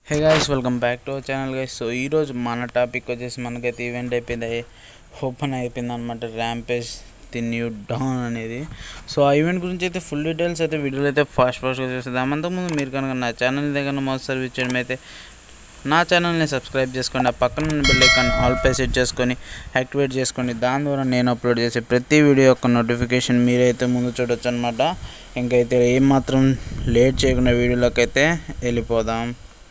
hey guys welcome back to our channel guys so ఈరోజు మన topic వచ్చేసి మనకైతే ఈవెంట్ అయిపోయింది ఓపెన్ అయిపోయింది అనమాట ర్యాంపేజ్ ది న్యూ డాన్ అనేది సో ఆ ఈవెంట్ గురించి అయితే ఫుల్ డీటెయిల్స్ అయితే వీడియోలో అయితే ఫాస్ట్ ఫాస్ట్గా చూసేద్దాం అంతకుముందు మీరు కనుక నా ఛానల్ దగ్గర మొదటి సర్వీస్ చేయడం అయితే నా ఛానల్ని సబ్స్క్రైబ్ చేసుకోండి ఆ పక్కన ఉన్న బెల్ ఐకాన్ ఆల్ పై సెట్ చేసుకొని యాక్టివేట్ చేసుకోండి దాని ద్వారా నేను అప్లోడ్ చేసే ప్రతి వీడియో యొక్క నోటిఫికేషన్ మీరైతే ముందు చూడొచ్చు అనమాట ఇంకైతే ఏమాత్రం లేట్ చేయకుండా వీడియోలోకి అయితే వెళ్ళిపోదాం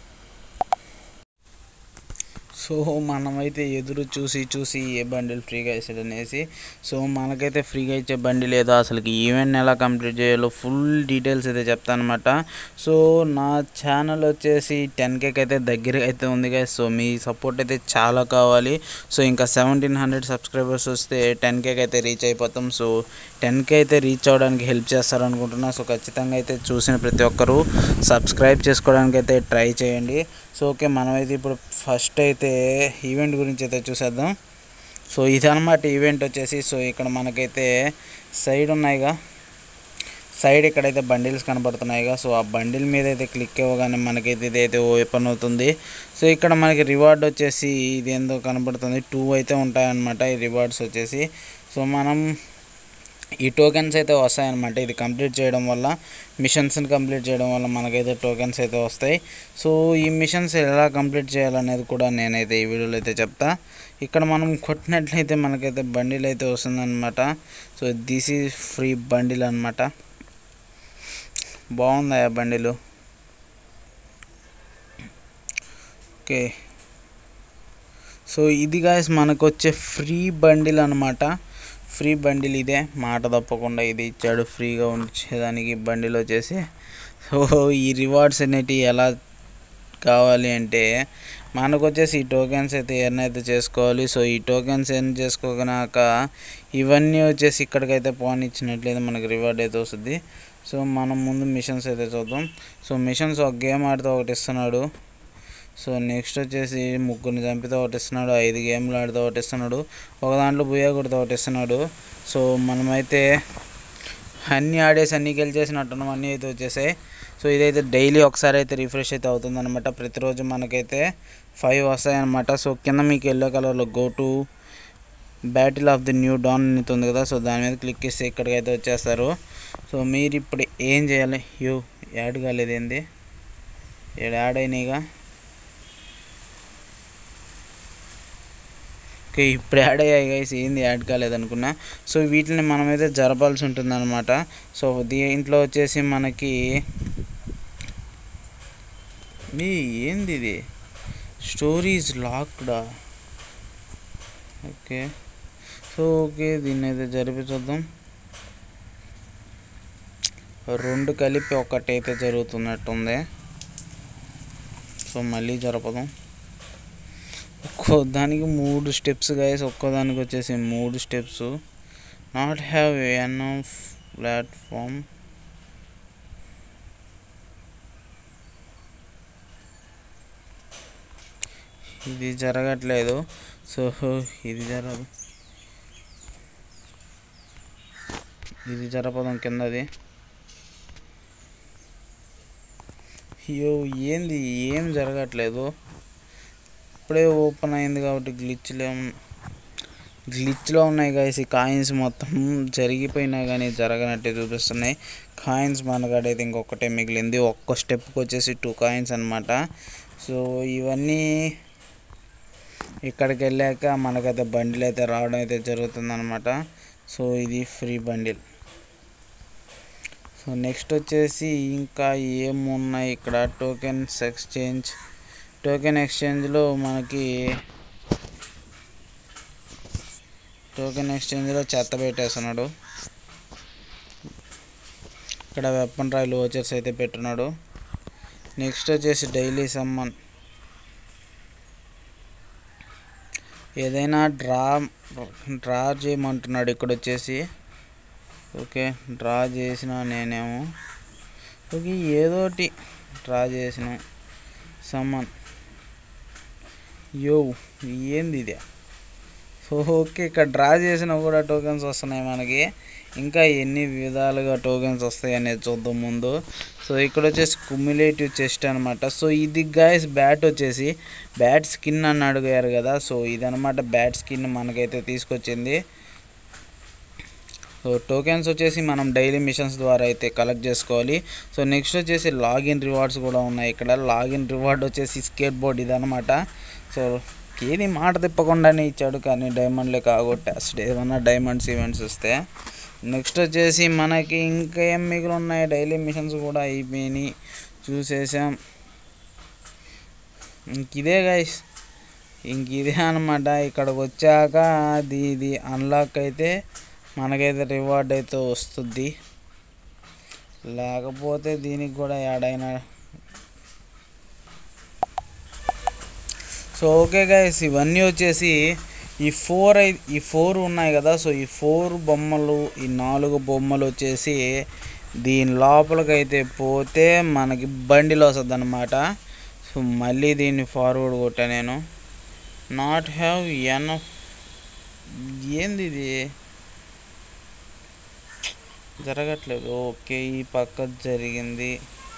సో మనమైతే ఎదురు చూసి చూసి ఏ బండిల్ ఫ్రీగా ఇస్తాడు అనేసి సో మనకైతే ఫ్రీగా ఇచ్చే బండి లేదో అసలుకి ఈవెంట్ ఎలా కంప్లీట్ చేయాలో ఫుల్ డీటెయిల్స్ అయితే చెప్తాను అనమాట సో నా ఛానల్ వచ్చేసి టెన్ కేకి అయితే దగ్గర అయితే ఉంది కదా సో మీ సపోర్ట్ అయితే చాలా కావాలి సో ఇంకా సెవెంటీన్ హండ్రెడ్ సబ్స్క్రైబర్స్ వస్తే టెన్ కేకి అయితే రీచ్ అయిపోతాం సో టెన్ కే అయితే రీచ్ అవ్వడానికి హెల్ప్ చేస్తారనుకుంటున్నా సో ఖచ్చితంగా అయితే చూసిన ప్రతి ఒక్కరూ సబ్స్క్రైబ్ చేసుకోవడానికి అయితే ట్రై చేయండి సో ఓకే మనమైతే ఇప్పుడు ఫస్ట్ అయితే ఈవెంట్ గురించి అయితే చూసేద్దాం సో ఇదన్నమాట ఈవెంట్ వచ్చేసి సో ఇక్కడ మనకైతే సైడ్ ఉన్నాయిగా సైడ్ ఇక్కడైతే బండిల్స్ కనబడుతున్నాయిగా సో ఆ బండిల్ మీద అయితే క్లిక్ ఇవ్వగానే మనకైతే ఇదైతే ఓపెన్ అవుతుంది సో ఇక్కడ మనకి రివార్డ్ వచ్చేసి ఇది ఏందో కనబడుతుంది టూ అయితే ఉంటాయన్నమాట ఈ రివార్డ్స్ వచ్చేసి సో మనం ఈ టోకెన్స్ అయితే వస్తాయన్నమాట ఇది కంప్లీట్ చేయడం వల్ల మిషన్స్ని కంప్లీట్ చేయడం వల్ల మనకైతే టోకెన్స్ అయితే వస్తాయి సో ఈ మిషన్స్ ఎలా కంప్లీట్ చేయాలనేది కూడా నేనైతే ఈ వీడియోలో అయితే చెప్తా ఇక్కడ మనం కొట్టినట్లయితే మనకైతే బండిల్ అయితే వస్తుందన్నమాట so this is free bundle అనమాట బాగుంది ఆ బండిలు ఓకే సో ఇది గాయస్ మనకు వచ్చే ఫ్రీ బండిల్ అనమాట ఫ్రీ బండిల్ ఇదే మాట తప్పకుండా ఇది ఇచ్చాడు ఫ్రీగా ఉంచేదానికి బండిల్ వచ్చేసి సో ఈ రివార్డ్స్ అనేటివి ఎలా కావాలి అంటే మనకు వచ్చేసి ఈ టోకెన్స్ అయితే ఎర్న్ అయితే చేసుకోవాలి సో ఈ టోకెన్స్ ఎర్న్ చేసుకోకనాక ఇవన్నీ వచ్చేసి ఇక్కడికైతే పాన్ ఇచ్చినట్లయితే మనకి రివార్డ్ అయితే వస్తుంది సో మనం ముందు మిషన్స్ అయితే చూద్దాం సో మిషన్స్ ఒక గేమ్ ఆడితే ఒకటి ఇస్తున్నాడు సో నెక్స్ట్ వచ్చేసి ముగ్గురిని చంపితే ఒకటి ఇస్తున్నాడు ఐదు గేమ్లు ఆడితే ఒకటి ఇస్తున్నాడు ఒక దాంట్లో బుయ్యా కొడితే ఒకటి ఇస్తున్నాడు సో మనమైతే అన్నీ ఆడేసి అన్నీ గెలిచేసినట్టున్నాం అన్నీ అయితే వచ్చేసాయి సో ఇదైతే డైలీ ఒకసారి అయితే రిఫ్రెష్ అయితే అవుతుంది అనమాట ప్రతిరోజు మనకైతే ఫైవ్ వస్తాయన్నమాట సో కింద మీకు ఎల్లో కలర్లో go to battle of the new dawn అనేది ఉంది కదా సో దాని మీద క్లిక్ చేస్తే ఇక్కడికైతే వచ్చేస్తారు సో మీరు ఇప్పుడు ఏం చేయాలి యూ యాడ్ కాలేదు ఏంది యాడ్ అయినాయిగా ఓకే ఇప్పుడు యాడ్ అయ్యాయి గైస్ ఏంది యాడ్ కాలేదనుకున్నా సో వీటిని మనమైతే జరపాల్సి ఉంటుందన్నమాట సో దీంట్లో వచ్చేసి మనకి మీ ఏంది ఇది స్టోరీస్ లాక్డా ఓకే సో ఓకే దీన్ని అయితే జరిపి చూద్దాం రెండు కలిపి ఒకటైతే జరుగుతున్నట్టుంది సో మళ్ళీ జరపదాం ఒక్కో దానికి మూడు స్టెప్స్ గైస్ ఒక్కో దానికి వచ్చేసి మూడు steps not have enough platform ఇది జరగట్లేదు సో ఇది జరగదు ఇది జరపదాం కిందది అయ్యో ఏంది ఏం జరగట్లేదు ఇప్పుడే ఓపెన్ అయింది కాబట్టి గ్లిచ్లో గ్లిచ్లో ఉన్నాయి గాయస్ ఈ కాయిన్స్ మొత్తం జరిగిపోయినా కానీ జరగనట్టే చూపిస్తున్నాయి కాయిన్స్ మనకాడైతే ఇంకొకటే మిగిలింది ఒక్క స్టెప్కి వచ్చేసి టూ కాయిన్స్ అనమాట సో ఇవన్నీ ఇక్కడికి వెళ్ళాక మనకైతే బండిల్ అయితే రావడం అయితే జరుగుతుందన్నమాట సో ఇది ఫ్రీ బండిల్ సో నెక్స్ట్ వచ్చేసి ఇంకా ఏమున్నాయి ఇక్కడ టోకెన్స్ ఎక్స్చేంజ్ టోకెన్ ఎక్స్చేంజ్లో మనకి టోకెన్ ఎక్స్చేంజ్లో చెత్త పెట్టేస్తున్నాడు ఇక్కడ వెపన్ రాయలు ఓచర్స్ అయితే పెట్టున్నాడు నెక్స్ట్ వచ్చేసి డైలీ సమ్మన్ ఏదైనా డ్రా డ్రా చేయమంటున్నాడు ఇక్కడ వచ్చేసి ఓకే డ్రా చేసిన నేనేమో ఓకే ఏదోటి డ్రా చేసిన సమ్మన్ యో ఏంది ఇది సో ఓకే ఇక్కడ డ్రా చేసినా కూడా టోకెన్స్ వస్తున్నాయి మనకి ఇంకా ఎన్ని విధాలుగా టోకెన్స్ వస్తాయి అనేది చూద్దాం ముందు సో ఇక్కడ వచ్చేసి కుమ్యులేటివ్ చెస్ట్ అనమాట సో ఇది గాయస్ బ్యాట్ వచ్చేసి బ్యాట్ స్కిన్ అని అడిగారు కదా సో ఇదనమాట బ్యాట్ స్కిన్ మనకైతే తీసుకొచ్చింది సో టోకెన్స్ వచ్చేసి మనం డైలీ మిషన్స్ ద్వారా అయితే కలెక్ట్ చేసుకోవాలి సో నెక్స్ట్ వచ్చేసి లాగిన్ రివార్డ్స్ కూడా ఉన్నాయి ఇక్కడ లాగిన్ రివార్డ్ వచ్చేసి స్కేట్ బోర్డ్ ఇదనమాట సో ఏది మాట తిప్పకుండానే ఇచ్చాడు కానీ డైమండ్లే కాగొట్టేస్తాడు ఏమన్నా డైమండ్స్ ఈవెంట్స్ వస్తే నెక్స్ట్ వచ్చేసి మనకి ఇంకా ఏం మిగిలి ఉన్నాయి డైలీ మిషన్స్ కూడా అయిపోయినాయి చూసేసాం ఇంక ఇదే గైస్ ఇంక ఇదే అనమాట ఇక్కడికి వచ్చాక అది ఇది అన్లాక్ అయితే మనకైతే రివార్డ్ అయితే వస్తుంది లేకపోతే దీనికి కూడా యాడైనా సో ఓకే గైస్ ఇవన్నీ వచ్చేసి ఈ ఫోర్ అయి ఈ ఫోర్ ఉన్నాయి కదా సో ఈ ఫోర్ బొమ్మలు ఈ నాలుగు బొమ్మలు వచ్చేసి దీని లోపలికి అయితే పోతే మనకి బండిలో వస్తుంది అనమాట సో మళ్ళీ దీన్ని ఫార్వర్డ్ కొట్టా నేను నాట్ హ్యావ్ ఎన్ ఏంది ఇది జరగట్లేదు ఓకే ఈ పక్క జరిగింది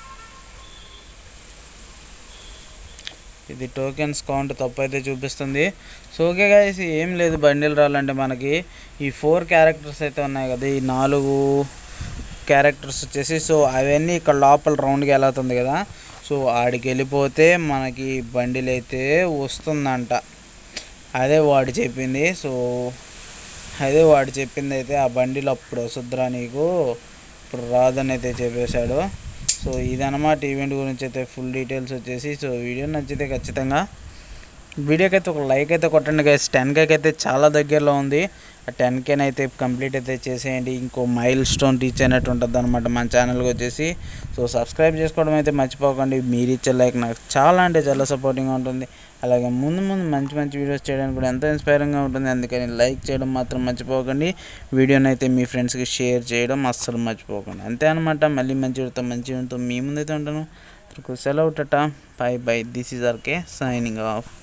ఇది టోకెన్స్ కౌంట్ తప్పు అయితే చూపిస్తుంది సో ఓకే గైస్ ఏం లేదు బండిల్ రావాలంటే మనకి ఈ ఫోర్ క్యారెక్టర్స్ అయితే ఉన్నాయి కదా ఈ నాలుగు క్యారెక్టర్స్ వచ్చేసి సో అవన్నీ ఇక్కడ లోపల రౌండ్కి వెళ్తుంది కదా సో ఆడికి వెళ్ళిపోతే మనకి బండిల్ అయితే వస్తుందంట అదే వాడు చెప్పింది సో అదే వాడు చెప్పింది అయితే ఆ బండిలో అప్పుడు వస్తుందిరా నీకు ఇప్పుడు రాదని అయితే చెప్పేశాడు సో ఇదన్నమాట ఈవెంట్ గురించి అయితే ఫుల్ డీటెయిల్స్ వచ్చేసి సో వీడియో నచ్చితే ఖచ్చితంగా వీడియోకి అయితే ఒక లైక్ అయితే కొట్టండి గైస్ టెన్ కేకి అయితే చాలా దగ్గరలో ఉంది ఆ టెన్ కేని అయితే కంప్లీట్ అయితే చేసేయండి ఇంకో మైల్ స్టోన్ రీచ్ అయినట్టు ఉంటుంది అనమాట మన ఛానల్కి వచ్చేసి సో సబ్స్క్రైబ్ చేసుకోవడం అయితే మర్చిపోకండి మీరు ఇచ్చే లైక్ నాకు చాలా అంటే చాలా సపోర్టింగ్గా ఉంటుంది అలాగే ముందు ముందు మంచి మంచి వీడియోస్ చేయడానికి కూడా ఎంతో ఇన్స్పైరింగ్గా ఉంటుంది అందుకని లైక్ చేయడం మాత్రం మర్చిపోకండి వీడియోని అయితే మీ ఫ్రెండ్స్కి షేర్ చేయడం అస్సలు మర్చిపోకండి అంతే అనమాట మళ్ళీ మంచి వీడియోతో మంచి వీడియోతో మీ ముందైతే ఉంటాను సెలవు tata bye bye this is RK signing of